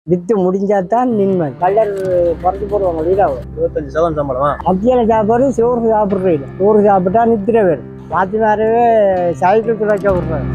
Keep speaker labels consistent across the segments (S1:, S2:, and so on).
S1: With முடிஞ்சாதான் நிம்மதி கல்லர் பறந்து போடுவாங்க வீடாவை
S2: இருபத்தஞ்சு சதம் சம்பளமா
S1: மத்தியானம் சாப்பாடு சோறு சாப்பிட்றீங்க சோறு சாப்பிட்டா நித்திர வேணும் பாத்திமாரவே சைக்கிள் துடைக்க விட்றாங்க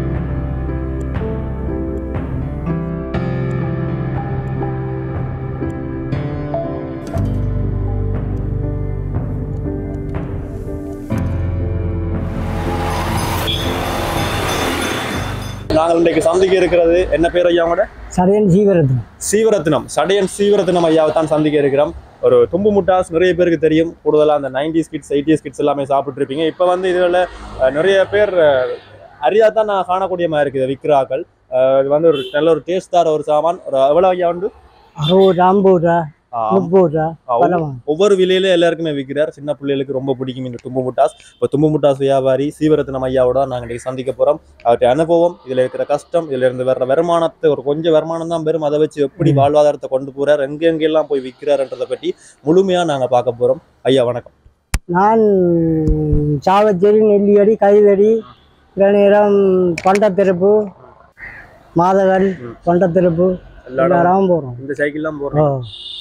S2: நாங்கள் இன்றைக்கு சந்திக்க இருக்கிறது என்ன பேர் ஐயா கூட
S1: சரியான ஜீவரத்னம்
S2: சீவரத்னம் சடையன் சீவரத்னம் ஐயாவை தான் சந்திக்க இருக்கிறோம் ஒரு தும்பு முட்டாஸ் நிறைய பேருக்கு தெரியும் கூடுதலாக அந்த நைன்டிஸ் கிட்ஸ் எயிட்டிஸ் கிட்ஸ் எல்லாமே சாப்பிட்டு இருப்பீங்க இப்போ வந்து இதில் நிறைய பேர் அரியா தான் நான் காணக்கூடிய மாதிரி இருக்குது விக்ராக்கள் அஹ், இது வந்து ஒரு நல்ல ஒரு டேஸ்ட் தர ஒரு சாமான் ஒரு எவ்வளோ ஐயா உண்டு
S1: அறுபது ஐம்பது ரூபா
S2: ஆஹ்,
S1: முப்பது ரூபா
S2: ஆஹ்,
S1: பழம்
S2: ஒவ்வொரு விலையில எல்லாருக்குமே விற்கிறார் சின்ன பிள்ளைகளுக்கு ரொம்ப பிடிக்கும் இந்த தும்பு முட்டாஸ் இப்போ தும்பு முட்டாஸ் வியாபாரி சீவரத்னம் ஐயாவோட நாங்கள் இன்றைக்கு சந்திக்க போகிறோம் அவருடைய அனுபவம் இதில் இருக்கிற கஷ்டம் இதில் இருந்து வர்ற வருமானத்தை ஒரு கொஞ்சம் வருமானம் தான் பெரும் அதை வச்சு எப்படி வாழ்வாதாரத்தை கொண்டு போறார் எங்க எங்கெல்லாம் போய் விற்கிறாருன்றதை பற்றி முழுமையாக நாங்கள் பார்க்க போகிறோம் ஐயா வணக்கம்
S1: நான் சாவச்சேரி நெல்லியடி கைதடி சில நேரம் கொண்டத்திருப்பு மாதவன்
S2: ம்.
S1: கொண்டத்திருப்பு
S2: எல்லா இடமும்
S1: எல்லாரும் போகிறோம்
S2: இந்த சைக்கிள்லாம்
S1: ஓ
S2: போடுறோம்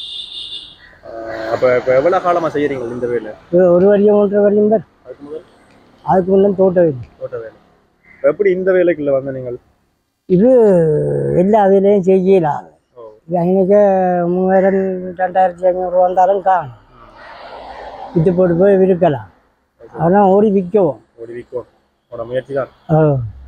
S2: அப்போ இப்போ எவ்வளோ காலமாக செய்கிறீங்க இந்த வேலை
S1: இது ஒரு வரியும் ஒன்றரை வரியும் பேர்
S2: அதுக்கு முதல்
S1: அதுக்கு முன்னே தோட்ட வேலை
S2: தோட்ட வேலை இப்ப எப்படி இந்த வேலைக்குள்ள வந்து நீங்கள்
S1: இது எல்லா வேலையும் செய்யலாம்
S2: ஓ.
S1: இது எனக்கு மூவாயிரம் ரெண்டாயிரத்தி ஐநூறு வந்தாலும் காணும் வித்து போட்டு போய் விற்கலாம் அதெல்லாம் ஓடி விற்கவும்
S2: ஒரு விற்கும் உங்களோட முயற்சி தான்
S1: ஓ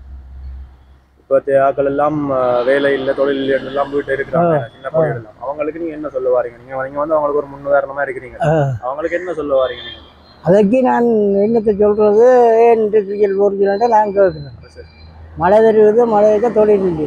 S2: இப்போ ஆக்கள் எல்லாம் அஹ், வேலை இல்லை தொழில் இல்லை எல்லாம் வீட்டு இருக்கிறாங்க சின்ன பிள்ளைகள் எல்லாம் அவங்களுக்கு நீங்க என்ன சொல்ல வாரீங்க நீங்க நீங்க வந்து அவங்களுக்கு ஒரு முன்னுதாரணமா இருக்கிறீங்க
S1: ஆ.
S2: அவங்களுக்கு என்ன சொல்ல வாரீங்க நீங்க
S1: அதற்கு நான் என்னத்தை சொல்கிறது ஏன் இருக்கிறீர்கள் போகிறீங்கள்ட்ட நான் கேட்குறேன்
S2: சரி.
S1: மழை வருவது மழை வைக்க தொழில் இல்லை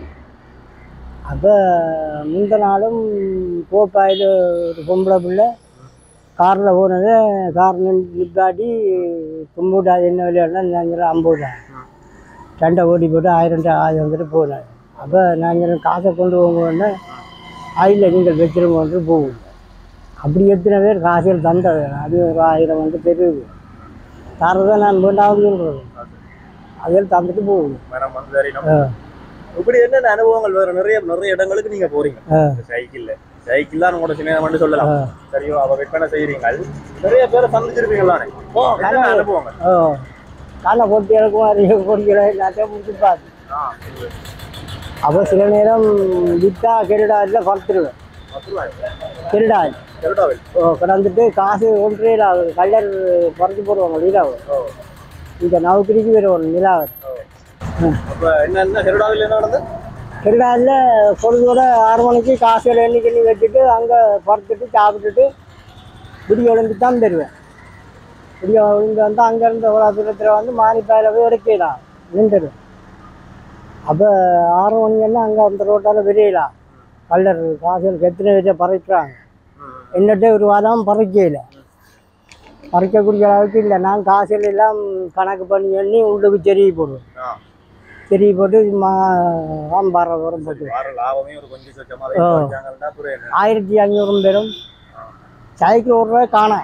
S1: அப்போ முந்த நாளும் போப்பாயில் ஒரு பொம்பளை பிள்ளை காரில் போனது கார் நிப்பாட்டி கும்பிட்டா என்ன விளையாடுனா நாங்கள் ஐம்பது ரூபா சண்டை ஓடி போட்டு ஆயிரம் ரூபா ஆயிரம் வந்துட்டு போனேன் அப்போ நாங்கள் காசை கொண்டு போங்கன்னு ஆயில் நீங்கள் வச்சிருங்கன்ட்டு போகும் அப்படி எத்தனை பேர் காசில் தந்தது அது ஒரு ஆயிரம் வந்து பெருகுது தரதை நான் வேண்டாவது சொல்கிறது அதில் தந்துட்டு போகுது
S2: மேடம் வந்து தெரியணும்
S1: ஆ.
S2: இப்படி என்னென்ன அனுபவங்கள் வேற நிறைய நிறைய இடங்களுக்கு நீங்க போறீங்க
S1: ஆ.
S2: சைக்கிள்ல சைக்கிள் தான் உங்களோட சின்ன மட்டும் சொல்லலாம் சரியோ அவ விற்பனை செய்யறீங்க நிறைய பேரை சந்திச்சிருப்பீங்களானே
S1: ஓ
S2: என்ன அனுபவங்கள்
S1: ஓ காலை பொட்டி இறக்கும் அறிய பொட்டிகளை எல்லாத்தையும் முடிச்சு பார்த்து
S2: ஆ,
S1: அப்போ சில நேரம் வித்தா கெருடாயில் படுத்துருவேன்
S2: பத்து ரூபாய்.
S1: கெருடாயில்
S2: கருடாவில்.
S1: ஓ கிடந்துட்டு காசு ஒன்றே ஆகுது கல்லர் பறிச்சு போடுவாங்க நிலாவை
S2: ஓ,
S1: இந்த நவுக்கடிக்கு வேறு ஒரு நிலாவை
S2: ஓ. அப்ப என்ன என்ன கருடாவில் என்ன நடந்தது
S1: கெருடாயில் பொழுதோட ஆறு மணிக்கு காசுகள் எண்ணி கிண்ணி வச்சுட்டு அங்கே படுத்துட்டு சாப்பிட்டுட்டு விடிய எழுந்து தான் தருவேன் விடிய விழுந்து வந்து அங்கேருந்து ஒரு தூரத்தில் வந்து மானிப்பாயில் போய் எடுக்கலாம் நின்றுடும் அப்போ ஆறு மணி எல்லாம் அங்கே அந்த ரோட்டால் விரையலாம் கல்லர் காசுகளுக்கு எத்தனை பேர்ட்ட பறிக்கிறாங்க என்னட்ட ஒரு வாரம் பறிக்கல பறிக்கக்கூடிய அளவுக்கு இல்லை நான் காசுகள் எல்லாம் கணக்கு பண்ணி எண்ணி உள்ளுக்கு செருகி போடுவேன்
S2: ஆ.
S1: செருகி போட்டு மா ஆம்பாறை உரம் போட்டு
S2: வார லாபமே ஒரு கொஞ்சம் சொச்சமா
S1: ஆ.
S2: வச்சாங்கன்னா புரியுது
S1: ஆயிரத்தி ஐநூறு பேரும் சைக்கிள் ஒரு ரூபாய் காணேன்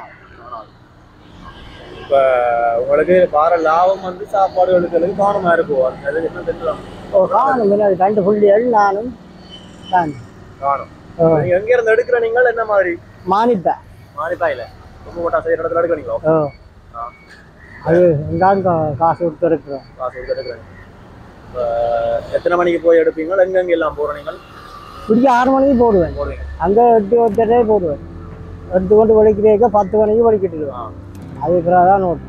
S2: இப்ப உங்களுக்கு வார லாபம் வந்து சாப்பாடுகளுக்கு காணுமா இருக்கும் அந்த இது என்ன தெரிஞ்சுக்கலாம்
S1: ஓ காணும் இல்லை அது ரெண்டு புள்ளிகள் நானும் நான்
S2: காணும்
S1: ஓ,
S2: நீங்க எங்க இருந்து எடுக்கிற நீங்கள் என்ன மாதிரி
S1: மானிப்பேன்
S2: மானிப்பாயில ரொம்ப மூட்டா செய்யற இடத்துல எடுக்கிறீங்களோ
S1: ஓ
S2: ஆ.
S1: அது எங்காங்க காசு கொடுத்து இருக்கிறோம்
S2: காசு கொடுத்து எடுக்கிறீங்க இப்ப எத்தனை மணிக்கு போய் எடுப்பீங்க எங்கெங்க எல்லாம் போற நீங்கள்
S1: பிடிக்க ஆறு மணிக்கு போடுவேன்
S2: போடுவீங்க
S1: அங்கே எட்டு ஒருத்தரே போடுவேன் எடுத்து கொண்டு வலிக்கிறேக்க பத்து மணிக்கு வலிக்கிட்டு
S2: ஆ.
S1: அது பிறகு தான் நோட்டு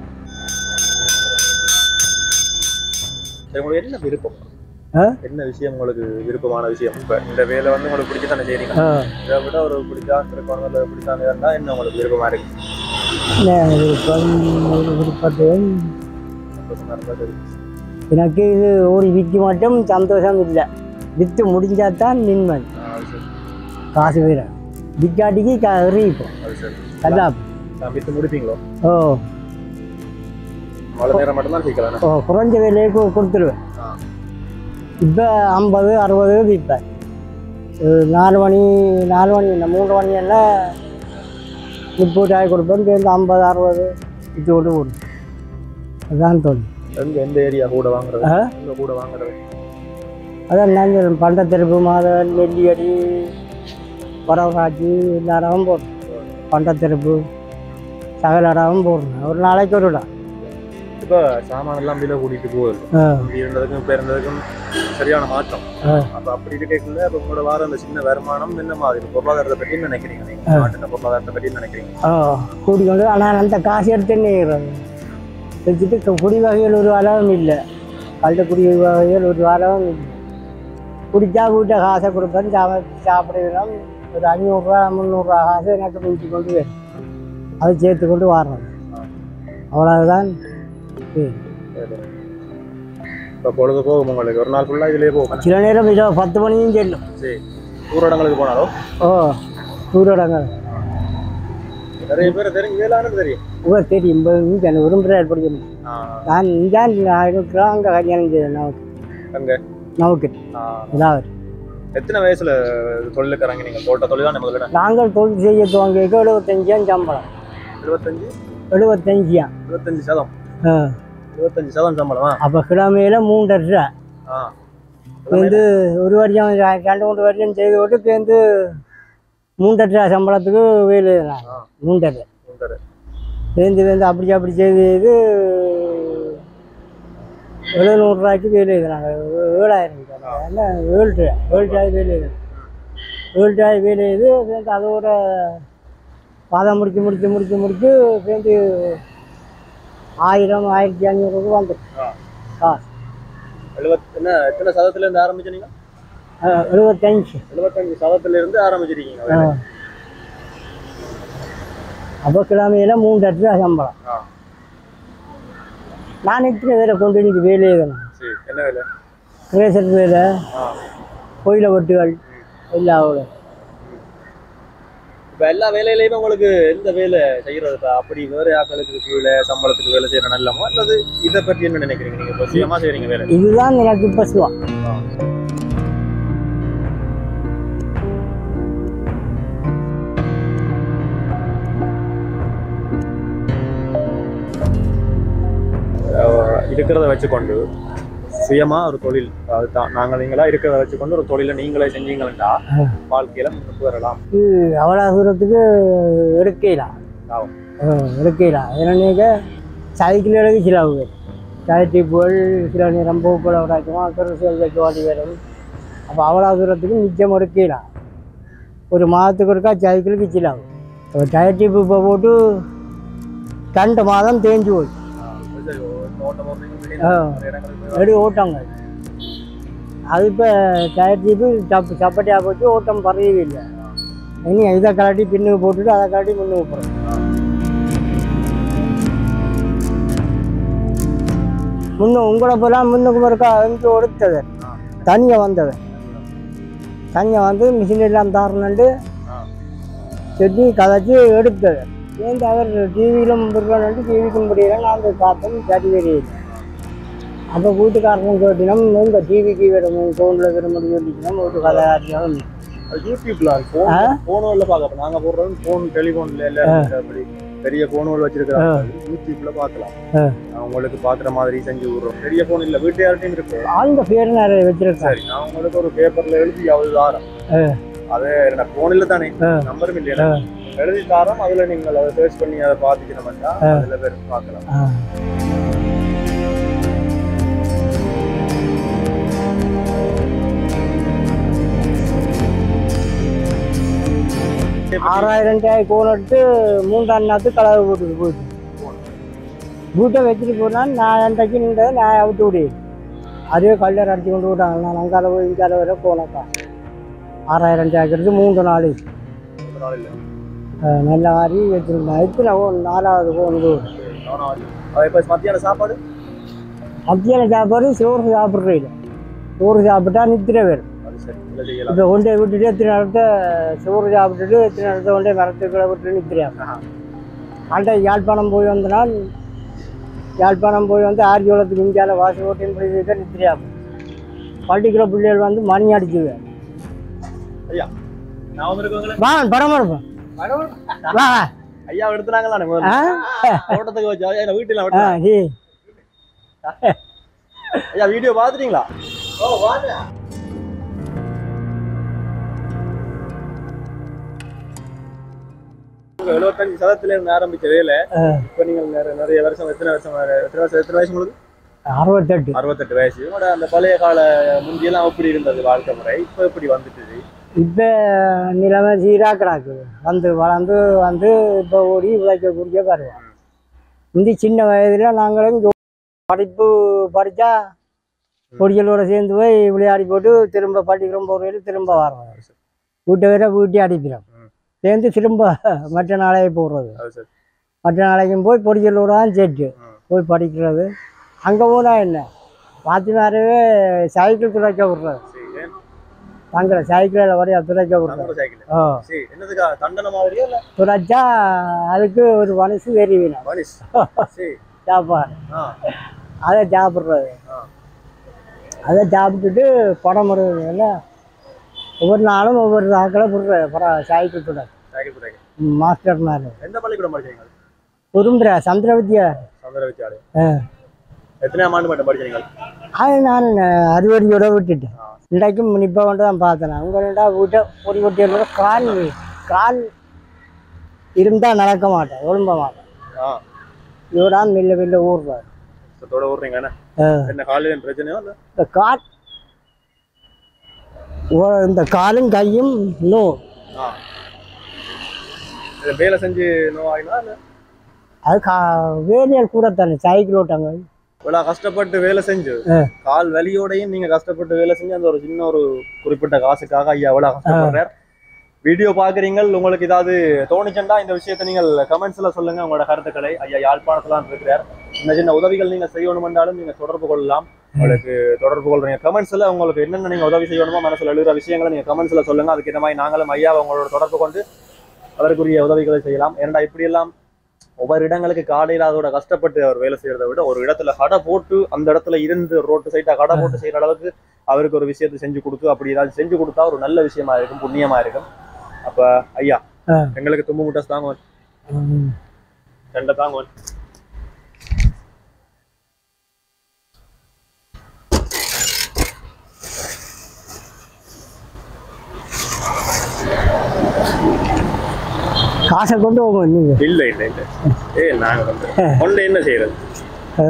S2: சரி, உங்களுக்கு என்ன விருப்பம்
S1: ஆ?
S2: என்ன விஷயம் உங்களுக்கு விருப்பமான விஷயம் இப்ப இந்த வேலை வந்து உங்களுக்கு பிடிச்ச தானே செய்றீங்க
S1: ஆ
S2: இதை விட ஒரு பிடிச்சான் இருக்கணும் இல்லை பிடிச்சான் இருந்தா என்ன உங்களுக்கு விருப்பமா இருக்கு
S1: விருப்பம் விருப்பத்தையும்
S2: சந்தோஷமா இருந்தா சரி.
S1: எனக்கு இது ஒரு விற்க மட்டும் சந்தோஷம் இல்லை விற்று முடிஞ்சாதான் நிம்மதி
S2: ஆ, அது சரி
S1: காசு வேற விற்காட்டிக்கு க எறிப்போம்
S2: அது சரி
S1: கல்லாப்பு
S2: நான் வித்து முடிப்பீங்களோ
S1: ஓ
S2: அவ்வளோ நேரம் மட்டும் தான் சீக்கலாம்
S1: ஓ குறைஞ்ச விலையை கு- கொடுத்துருவேன்
S2: ஆ.
S1: இப்போ ஐம்பது அறுபது விற்பேன் இது நாலு மணி நாலு மணி இல்லை மூன்று மணி எல்லாம் முப்பது ரூபாய் கொடுப்பேன் சேர்ந்து ஐம்பது அறுபது இது கொண்டு போடும் அதுதான் தொழில்
S2: எங்க எந்த ஏரியா கூட வாங்குறது
S1: ஆ?
S2: எங்க கூட வாங்குறது
S1: அதான் நாங்கள் பண்டத்திருப்பு மாதவன் நெல்லியடி வரவராட்சி எல்லாரும் போடுறோம் பண்டத்திருப்பு சகல இடமும் போடுறோம் ஒரு நாளைக்கு ஒரு இடம்
S2: இப்போ சாமான் எல்லாம் விலை கூட்டிட்டு போகுது
S1: ஆ,
S2: இப்படி இருந்ததுக்கும் இப்போ இருந்ததுக்கும் சரியான மாற்றம்
S1: ஆ.
S2: அப்ப அப்படி இருக்கக்குள்ள அப்ப உங்களோட வார அந்த சின்ன வருமானம் என்ன மாதிரி பொருளாதாரத்தை பற்றி என்ன நினைக்கிறீங்க நீங்க நாட்டின பொருளாதாரத்தை பற்றி என்ன நினைக்கிறீங்க
S1: ஆ, கூட்டிக்கொண்டு ஆனால் அந்த காசு எடுத்து நிற்கிறது வச்சுட்டு கு- குடி வகைகள் ஒரு அளவும் இல்லை கல்ல குடி வகைகள் ஒரு அளவும் இல்லை குடிச்சா வீட்டை காசை கொடுப்பேன் சமைச்சு சாப்பிடுவோம் ஒரு அஞ்சூறுரூவா முந்நூறுரூவா காசு எனக்கு மிஞ்சி கொண்டு வரும் அதை சேர்த்து கொண்டு வரணும் அவ்வளவுதான் இது.
S2: இப்போ பொழுது போகும் உங்களுக்கு ஒரு நாள் ஃபுல்லாக இதுலேயே போகும்
S1: சில நேரம் இதோ பத்து மணியும் செல்லும்
S2: சரி ஊரடங்களுக்கு போனாலும்
S1: ஓ சூரடங்கள்
S2: நிறைய பேர் தெரியும் வேளாண்னு தெரியும்
S1: உங்கள் தெரியும் இங்கே விரும்புகிறார் படிக்கணும்
S2: ஆ,
S1: நான் இங்கே இருக்கிறோம் அங்கே கல்யாணம் செய்யணும் நமக்கு
S2: அங்க
S1: நமக்கு
S2: ஆ,
S1: ஏதாவது
S2: எத்தனை வயசுல தொழிலுக்கு இறங்கி நீங்க தோட்ட தொழில் தான் முதல்ல
S1: நாங்கள் தொழில் செய்ய துவங்கிக்க எழுபத்தஞ்சாம் சம்பளம்
S2: எழுபத்தஞ்சு
S1: எழுபத்தஞ்சியாம்
S2: எழுபத்தஞ்சு சதம்
S1: ஆ
S2: எழுபத்தஞ்சு சதம் சம்பளமா
S1: அப்போ கிழமையில மூன்றரை ரூபா
S2: ஆ
S1: வந்து ஒரு வருஷம் ரெ- ரெண்டு மூணு வருஷம் செய்து விட்டு சேர்ந்து மூன்றரை ரூபா சம்பளத்துக்கு வேலை செய்யலாம்.
S2: ஆ.
S1: மூன்றரை
S2: மூன்றரை.
S1: சேர்ந்து சேர்ந்து அப்படி அப்படி செய்து செய்து எழுநூறுரூவாய்க்கு வேலை எழுதுனாங்க ஏழாயிரம் கிட்ட. என்ன ஏழு ரூபா ஏழு ரூபாய் வேலை எழுது ஏழு ரூபாய் வேலை எழுது சேர்ந்து அதோட பாதம் முடிச்சு முடிச்சு முடிச்சு முடிச்சு சேர்ந்து ஆயிரம் ஆயிரத்தி ஐநூறு வந்துட்டு
S2: ஆ.
S1: காசு
S2: எழுபத் என்ன எத்தனை சதத்துல இருந்து ஆரம்பிச்சீங்க
S1: அஹ், எழுபத்தஞ்சு
S2: எழுபத்தஞ்சு சதத்துல இருந்து ஆரம்பிச்சிருக்கீங்க வேலை.
S1: அப்போ கிழமையில மூன்று ரூபா சம்பளம்
S2: ஆ.
S1: நான் இத்தனை வேலை கொண்டு இன்னைக்கு வேலையே தானே
S2: சரி என்ன வேலை
S1: கிரேசர் வேலை
S2: ஆ
S1: கோயில வெட்டுகள் எல்லாம் அவ்வளோ
S2: இப்ப எல்லா வேலையிலயுமே உங்களுக்கு எந்த வேலை செய்யறது இப்ப அப்படி வேற ஆட்களுக்கு கீழே சம்பளத்துக்கு வேலை செய்யற நல்லமோ அல்லது இதை பற்றி என்ன நினைக்கிறீங்க நீங்க இப்போ சுயமா செய்றீங்க வேலை
S1: இதுதான் எனக்கு இப்போ சுவா
S2: அஹ் இருக்கிறத வச்சுக்கொண்டு சுயமா ஒரு தொழில் அதுதான் நாங்கள் நீங்களா இருக்கிறத வச்சுக்கொண்டு ஒரு தொழிலை நீங்களே செஞ்சீங்கன்னா வாழ்க்கையில முன்னுக்கு வரலாம்
S1: இது அவ்வளோ தூரத்துக்கு எடுக்கலாம்
S2: ஆகும்.
S1: எடுக்கலாம் என்னன்னு சைக்கிள் எடுக்க சில ஆகுது சைட்டிப்புகள் சில நேரம் பூக்களை உடைக்கும் அப்புறம் சேர்ந்து ஓடி வரும் அப்போ அவ்வளோ தூரத்துக்கு நிச்சயம் எடுக்கலாம் ஒரு மாதத்துக்கு ஒருக்கா சைக்கிளுக்கு சில ஆகும் இப்போ டயர் டிப்பு இப்போ போட்டு ரெண்டு மாதம் தேஞ்சு போய் ஆ. எடு ஓட்டங்க அது இப்போ டயர் டிப்பு சப் சப்பட்டியாக போச்சு ஓட்டம் பறையவே இல்லை இனி இதை கலட்டி பின்னுக்கு போட்டுட்டு அதை கலட்டி முன்னுக்கு போகிறோம் முன்ன உங்களை போலாம் முன்னுக்கு இருக்கா எங்கே ஒடுத்தது தனியாக வந்தது தனியாக வந்து மிஷின் எல்லாம் தாரணுண்டு சொல்லி கதைச்சி எடுத்தது ஏன் அவர் டிவியிலும் இருக்கணும்ட்டு டிவிக்கும் முடியல நான் போய் பார்த்தோம் சரி தெரியல அப்போ வீட்டுக்காரனும் கேட்டினோம் இந்த டிவிக்கு விடும் ஃபோனில் விட முடியும் சொல்லிக்கணும் வீட்டு கதை ஆட்டினோம்
S2: அது யூடியூப்ல போன்
S1: ஆ?
S2: போனுல பாக்க நாங்க போடுறது போன் டெலிபோன்ல எல்லாம் அப்படி பெரிய போனுகள் வச்சிருக்கிறாங்க யூடியூப்ல பாக்கலாம்
S1: ஆ.
S2: நான் உங்களுக்கு பாக்குற மாதிரி செஞ்சு விடுறோம் பெரிய போன் இல்ல வீட்டு யார்ட்டையும் இருக்கு
S1: ஆழ்ந்த பேர் நிறைய வச்சிருக்கேன்
S2: சரி நான் உங்களுக்கு ஒரு பேப்பர்ல எழுதி அவ்வளவு தாரம் அது என்ன போன்ல தானே
S1: ஆ.
S2: நம்பரும் இல்லையா எழுதி தாரம் அதுல நீங்கள் அதை சர்ச் பண்ணி அதை பாத்துக்கணும்னா அதுல பேர் பாக்கலாம்
S1: ஆ. ஆறாயிரம் ரூபாய் கோன் எடுத்து மூன்றாம் நாத்து கலவை போட்டுட்டு போயிட்டு வீட்டை வச்சுட்டு போனால் நான் அன்றைக்கு நின்ற நான் அவுத்து விடு அதே கல்லர் அடிச்சு கொண்டு விட்டாங்க நான் அங்கால போய் இங்கால வர போனக்கா ஆறாயிரம் ரூபாய்க்கு எடுத்து மூன்று நாள்
S2: ஒரு நாள் இல்ல
S1: அஹ், நல்ல மாதிரி வச்சுருந்தேன் எத்தனை கோன் நாலாவது கோன் இது
S2: நானும் ஆளு. அது இப்ப மத்தியான சாப்பாடு
S1: மத்தியான சாப்பாடு சோறு சாப்பிட்றீங்க சோறு சாப்பிட்டா நித்திர வேணும்
S2: அது சரி இல்ல செய்யலாம்
S1: இப்போ கொண்டே விட்டுட்டு எத்தனை இடத்த சோறு சாப்பிட்டுட்டு எத்தனை இடத்த கொண்டே மரத்துக்குள்ள விட்டு நிற்கிறாங்க
S2: ஆஹா.
S1: அந்த யாழ்ப்பாணம் போய் வந்தனால் யாழ்ப்பாணம் போய் வந்து ஆர்ஜோளத்துக்கு இந்தியாவில் வாசி ஓட்டின் போய் தான் நிற்கிறாங்க பள்ளிக்குள்ள பிள்ளைகள் வந்து மணி அடிச்சுவேன்
S2: ஐயா நான் வந்திருக்கவங்களே
S1: வா பரமரப்பா வா
S2: ஐயா எடுத்துனாங்களா
S1: ஆ
S2: முதல்ல தோட்டத்துக்கு வச்சு ஐயா வீட்டுல
S1: ஆ
S2: விட்டு
S1: ஜி
S2: ஐயா வீடியோ பாத்துட்டீங்களா உங்க எழுபத்தஞ்சு சதத்துல இருந்து ஆரம்பிச்ச வேலை இப்ப நீங்க நிறைய நிறைய வருஷம் எத்தனை வருஷம் எத்தனை வருஷம் எத்தனை வயசு உங்களுக்கு
S1: அறுபத்தெட்டு
S2: அறுபத்தெட்டு வயசு உங்களோட அந்த பழைய கால முந்தியெல்லாம் எப்படி இருந்தது வாழ்க்கை முறை இப்ப எப்படி வந்துட்டு
S1: இப்போ நிலைமை சீராக கிடக்குது வந்து வளர்ந்து வந்து இப்போ ஓடி உழைக்க குடிக்க வருவோம் இந்த சின்ன வயதில் நாங்களும் இங்க படிப்பு படித்தா பொடிகளோட சேர்ந்து போய் விளையாடி போட்டு திரும்ப படிக்கிறோம் போகிற திரும்ப வரோம் வீட்டை வேற வீட்டை அடிக்கிறோம்
S2: ம்.
S1: சேர்ந்து திரும்ப மற்ற நாளைக்கு போடுறது
S2: அது சரி
S1: மற்ற நாளைக்கும் போய் பொடிகளோட தான் சேர்த்து
S2: ம்.
S1: போய் படிக்கிறது அங்கே போனால் என்ன பாத்திமாரவே சைக்கிள் துடைக்க விடுறது
S2: சரி ஏன்
S1: தங்களை சைக்கிளில் வரையா துடைக்க விடுறது
S2: நம்மளோட சைக்கிள்
S1: ஓ
S2: சரி என்னதுக்கா தண்டனை மாதிரியா இல்ல
S1: துடைச்சா அதுக்கு ஒரு மனசு வெறி வேணும்
S2: மனுஷ் சரி
S1: சாப்பாடு
S2: ஆ
S1: அதை சாப்பிட்றது
S2: ஆ.
S1: அதை சாப்பிட்டுட்டு படம் வருவதில்ல ஒவ்வொரு நாளும் ஒவ்வொரு ஆக்களை விடுற படம் சைக்கிள் துடை
S2: சைக்கிள் துறைக்கு
S1: மாஸ்டர் மாதிரி
S2: எந்த பள்ளிக்கூடம் படிச்சீங்க
S1: உரும்புற சந்திர வித்யா
S2: சந்திர வித்யாலயம்
S1: ஆ.
S2: எத்தனையாம் ஆண்டு மட்டும் படிச்சீங்க
S1: அது நான் அறுவடியோட விட்டுட்டேன்
S2: ஆ.
S1: இன்றைக்கும் இப்போ கொண்டு தான் பார்த்தேன் உங்கள்கிட்ட வீட்டை பொடி கொட்டியோட கால் கால் இருந்தால் நடக்க மாட்டேன் ஒழும்ப மாட்டேன்
S2: ஆ
S1: இவரான் மெல்ல மெல்ல ஊறுறாரு
S2: சத்தோட ஓடுறீங்க என்ன
S1: ஆ.
S2: என்ன காலையில் பிரச்சனையோ இல்ல
S1: இந்த கால் ஓ- இந்த காலும் கையும் நோ
S2: ஆ இது வேலை செஞ்சு நோவாயினா இல்ல
S1: அது கா வேலையால் கூட தானே சைக்கிள் ஓட்டாங்க
S2: இவ்வளவு கஷ்டப்பட்டு வேலை செஞ்சு
S1: ஆ.
S2: கால் வலியோடையும் நீங்க கஷ்டப்பட்டு வேலை செஞ்சு அந்த ஒரு சின்ன ஒரு குறிப்பிட்ட காசுக்காக ஐயா எவ்வளவு கஷ்டப்படுறார் வீடியோ பாக்குறீங்க உங்களுக்கு ஏதாவது தோணுச்சுண்டா இந்த விஷயத்தை நீங்கள் கமெண்ட்ஸ்ல சொல்லுங்க உங்களோட கருத்துக்களை ஐயா யாழ்ப்பாணத்துல தான் இருக்கிறார் சின்ன சின்ன உதவிகள் நீங்க செய்யணுமென்றாலும் நீங்க தொடர்பு கொள்ளலாம் உங்களுக்கு தொடர்பு கொள்றீங்க கமெண்ட்ஸ்ல உங்களுக்கு என்னென்ன நீங்க உதவி செய்யணுமோ மனசுல எழுதுற விஷயங்களை நீங்க கமெண்ட்ஸ்ல சொல்லுங்க அதுக்கு இந்த மாதிரி நாங்களும் ஐயா உங்களோட தொடர்பு கொண்டு அதற்குரிய உதவிகளை செய்யலாம் ஏன்டா இப்படி எல்லாம் ஒவ்வொரு இடங்களுக்கு காலையில் அதோட கஷ்டப்பட்டு அவர் வேலை செய்யறதை விட ஒரு இடத்துல கடை போட்டு அந்த இடத்துல இருந்து ரோட்டு சைட்டா கடை போட்டு செய்யற அளவுக்கு அவருக்கு ஒரு விஷயத்தை செஞ்சு கொடுத்து அப்படி ஏதாவது செஞ்சு கொடுத்தா ஒரு நல்ல விஷயமா இருக்கும் புண்ணியமா இருக்கும் அப்ப ஐயா
S1: ஆ.
S2: எங்களுக்கு தும்பு முட்டை தாங்க ரெண்டை தாங்க
S1: காசை கொண்டு போங்க நீங்க
S2: இல்ல இல்ல இல்ல ஏ நாங்க வந்து கொண்டு என்ன செய்யறது
S1: ஆ.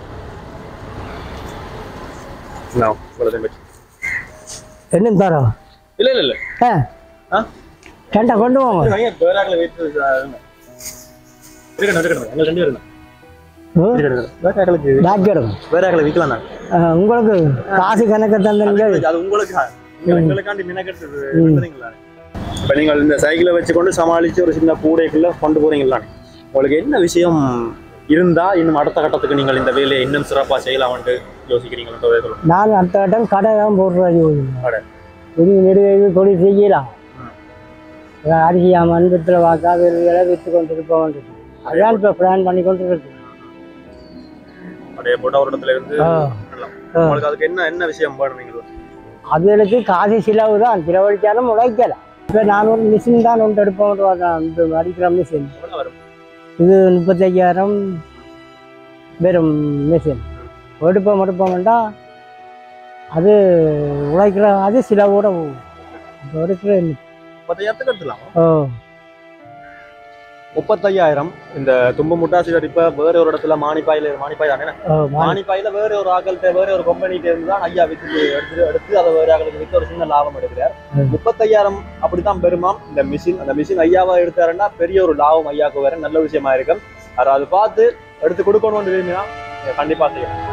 S2: நான் இவ்வளவுதான் வச்சு.
S1: என்ன தரோம்
S2: இல்ல இல்ல இல்ல
S1: ஆ
S2: ஆ?
S1: ரெண்டை கொண்டு போங்க
S2: இருங்க, பேராக்களை வைத்து இருங்க. இருக்கட்டும் இருக்கட்டும் எங்க ரெண்டு பேரும்
S1: ம்,
S2: இருக்கட்டும் பேராக்களுக்கு
S1: பேக் எடுங்க
S2: பேராக்களை விற்கலாம் நான்
S1: ஆ, உங்களுக்கு காசு கணக்கு தந்தீங்க
S2: அது உங்களுக்கு நீங்க எங்களுக்காண்டி மினக்கெட்டு விட்டுறீங்களா இப்ப நீங்கள் இந்த சைக்கிளை வச்சுக்கொண்டு சமாளிச்சு ஒரு சின்ன கூடைக்குள்ள கொண்டு போறீங்களா உங்களுக்கு என்ன விஷயம் இருந்தா இன்னும் அடுத்த கட்டத்துக்கு நீங்கள் இந்த வேலையை இன்னும் சிறப்பா செய்யலாம்னு யோசிக்கிறீங்களா சொல்லுங்க
S1: நான் அடுத்த கட்டம் கடை தான் போடுறது
S2: கடை.
S1: பெரிய நெடுவது தொழில் செய்யலாம்
S2: ம்.
S1: அரிசி மண்பத்தில் வாக்கா வெளியே விற்று கொண்டு இருப்போம் அதான் இப்போ பிளான் பண்ணி கொண்டு இருக்கு
S2: அப்படியே போட்ட ஒரு இடத்துல இருந்து
S1: ஆ.
S2: பண்ணலாம்.
S1: ஆ.
S2: உங்களுக்கு அதுக்கு என்ன என்ன விஷயம் வேணும் நீங்கள்
S1: அதுகளுக்கு காசு செலவு தான் செலவழிச்சாலும் உழைக்கலாம் இப்போ நான் ஒரு மிஷின் தான் ஒன்று எடுப்போம் இந்த அடிக்கிற மிஷின்
S2: எவ்வளவு வரும்
S1: இது முப்பத்தையாயிரம் வெறும் மிஷின் எடுப்போம் எடுப்போம்டா அது உழைக்கிற அது சிலவோட போகும் இப்போ எடுக்கிற
S2: முப்பத்தையாயிரத்துக்கு எடுத்துலாம்
S1: ஓ
S2: முப்பத்தையாயிரம் இந்த தும்பு முட்டாசிவர் இப்ப வேற ஒரு இடத்துல மானிப்பாயில மானிப்பாய் தானே
S1: ஓ மா-
S2: மானிப்பாயில வேற ஒரு ஆக்கள்கிட்ட வேற ஒரு கம்பெனிட்ட இருந்து தான் ஐயா வித்து எடுத்து எடுத்து அதை வேற ஆக்களுக்கு வித்து ஒரு சின்ன லாபம் எடுக்கிறார்
S1: ம்.
S2: முப்பத்தையாயிரம் அப்படித்தான் பெருமாம் இந்த மிஷின் அந்த மிஷின் ஐயாவா எடுத்தாருன்னா பெரிய ஒரு லாபம் ஐயாவுக்கு வேற நல்ல விஷயமா இருக்கும் அதை அது பார்த்து எடுத்து கொடுக்கணும்னு விரும்பினா நீங்க கண்டிப்பா செய்யணும்